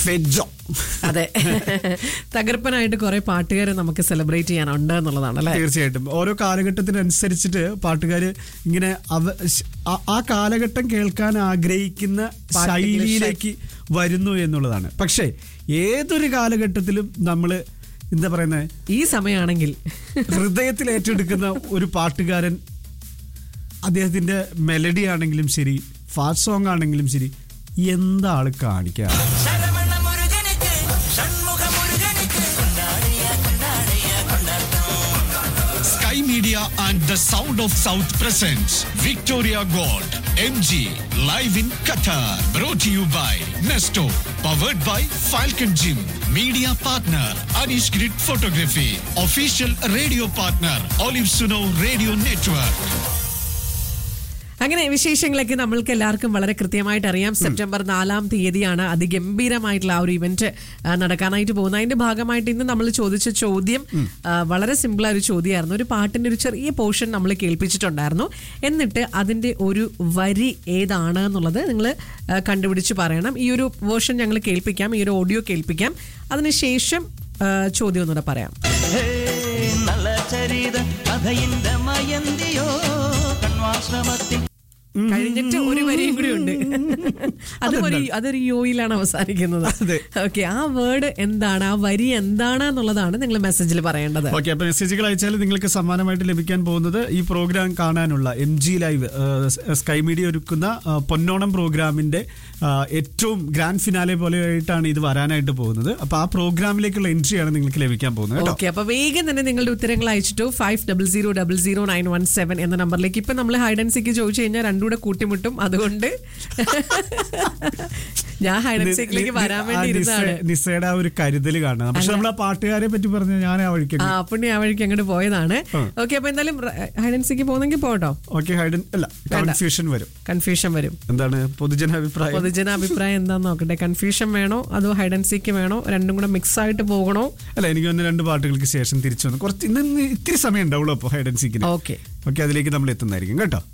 ഫെജോ അതെ തകർപ്പനായിട്ട് കുറെ പാട്ടുകാരെ നമുക്ക് സെലിബ്രേറ്റ് ചെയ്യാനുണ്ട് എന്നുള്ളതാണ് അല്ലെ തീർച്ചയായിട്ടും ഓരോ കാലഘട്ടത്തിനനുസരിച്ചിട്ട് പാട്ടുകാർ ഇങ്ങനെ അവ ശ- ആ- ആ കാലഘട്ടം കേൾക്കാൻ ആഗ്രഹിക്കുന്ന ശൈലിയിലേക്ക് വരുന്നു എന്നുള്ളതാണ് പക്ഷേ ഏതൊരു കാലഘട്ടത്തിലും നമ്മൾ എന്താ പറയുന്നത് ഈ സമയമാണെങ്കിൽ ഹൃദയത്തിൽ ഏറ്റെടുക്കുന്ന ഒരു പാട്ടുകാരൻ അദ്ദേഹത്തിന്റെ മെലഡി ആണെങ്കിലും ശരി ഫാസ്റ്റ് സോങ് ആണെങ്കിലും ശരി എന്താ ആള് കാണിക്കുക ശരവണ മുരുകനുക്ക് ഷൺമുഖ മുരുകനുക്ക് കൊണ്ടാടിയ കൊണ്ടാടിയ കൊണ്ടാട്ടം Sky Media and the Sound of South presents Victoria Gold MG live in Qatar. Brought to you by Nesto. Powered by Falcon Gym. Media partner Anish Grid Photography. Official radio partner Olive Suno Radio Network. അങ്ങനെ വിശേഷങ്ങളൊക്കെ നമ്മൾക്ക് എല്ലാവർക്കും വളരെ കൃത്യമായിട്ട് അറിയാം September നാലാം തീയതിയാണ് അതിഗംഭീരമായിട്ടുള്ള ആ ഒരു ഇവന്റ് ആ, നടക്കാനായിട്ട് പോകുന്നത് അതിന്റെ ഭാഗമായിട്ട് ഇന്ന് നമ്മൾ ചോദിച്ച ചോദ്യം ആ, വളരെ സിമ്പിൾ ആയ ഒരു ചോദ്യമായിരുന്നു ഒരു പാട്ടിന്റെ ഒരു ചെറിയ പോർഷൻ നമ്മൾ കേൾപ്പിച്ചിട്ടുണ്ടായിരുന്നു എന്നിട്ട് അതിന്റെ ഒരു വരി ഏതാണ് എന്നുള്ളത് നിങ്ങൾ കണ്ടുപിടിച്ച് പറയണം ഈ ഒരു വേർഷൻ ഞങ്ങൾ കേൾപ്പിക്കാം ഈ ഒരു ഓഡിയോ കേൾപ്പിക്കാം അതിനുശേഷം ആ, ചോദ്യം ഒന്നുകൂടെ പറയാം ഹേ, നല്ല ചരിത കഥയിന്റെ മയന്തിയോ കണ്വാശ്രമത്തിൽ കഴിഞ്ഞിട്ട് ഒരു വരിയും കൂടി ഉണ്ട് അത് ഒരു അതൊരു യോയിലാണ് അവസാനിക്കുന്നത് അതെ. ഓക്കെ ആ വേർഡ് എന്താണ് ആ വരി എന്താണ് എന്നുള്ളതാണ് നിങ്ങൾ മെസ്സേജിൽ പറയേണ്ടത് ഓക്കെ അപ്പൊ മെസ്സേജുകൾ അയച്ചാൽ നിങ്ങൾക്ക് സമ്മാനമായിട്ട് ലഭിക്കാൻ പോകുന്നത് ഈ പ്രോഗ്രാം കാണാനുള്ള M G live sky media ഒരുക്കുന്ന ആ, പൊന്നോണം പ്രോഗ്രാമിന്റെ ആ, ഏറ്റവും ഗ്രാൻഡ് ഫിനാലെ പോലെ ആയിട്ടാണ് ഇത് വരാനായിട്ട് പോകുന്നത് അപ്പൊ ആ പ്രോഗ്രാമിലേക്കുള്ള എൻട്രിയാണ് നിങ്ങൾക്ക് ലഭിക്കാൻ പോകുന്നത് കേട്ടോ ഓക്കെ അപ്പൊ വേഗം തന്നെ നിങ്ങളുടെ ഉത്തരങ്ങൾ അയച്ചിട്ടു five double zero double zero nine one seven എന്ന നമ്പറിലേക്ക് ഇപ്പൊ നമ്മൾ ഹൈഡൻസിക്ക് ചോദിച്ചു കഴിഞ്ഞാൽ രണ്ടുകൂടെ കൂട്ടിമുട്ടും അതുകൊണ്ട് ഞാൻ ഹൈഡൻസിക്കിലേക്ക് വരാൻ ആ വേണ്ടി ഇരുന്നാണ് നിസ്സ- നിസ്സയുടെ ആ ഒരു കരുതൽ കാണുന്നത് പക്ഷെ നമ്മൾ ആ പാട്ടുകാരെ പറ്റി പറഞ്ഞ ഞാൻ ആ വഴിക്ക് ആ പുണ്ണി ആ വഴിക്ക് അങ്ങോട്ട് പോയതാണ് ഓക്കെ അപ്പൊ എന്തായാലും ഹൈഡൻസിക്ക് പോകുന്നെങ്കിൽ പോട്ടോ ഓക്കെ ഹൈഡൻ അല്ല കൺഫ്യൂഷൻ വരും കൺഫ്യൂഷൻ വരും എന്താണ് പൊതുജന അഭിപ്രായം പൊതുജന അഭിപ്രായം എന്താന്ന് നോക്കട്ടെ കൺഫ്യൂഷൻ വേണോ അതോ ഹൈഡ് ആൻഡ് സീക്ക് വേണോ രണ്ടും കൂടെ മിക്സ് ആയിട്ട് പോകണോ അല്ല എനിക്ക് ഒന്ന് രണ്ട് പാട്ടുകൾക്ക് ശേഷം തിരിച്ചു വന്നു കുറച്ച് ഇന്ന് ഇന്ന് ഇത്തിരി സമയം ഉണ്ടാവുള്ളൂ അപ്പോൾ ഹൈഡൻ സീക്കിന് ഓക്കെ ഓക്കെ അതിലേക്ക് നമ്മൾ എത്തുന്നതായിരിക്കും കേട്ടോ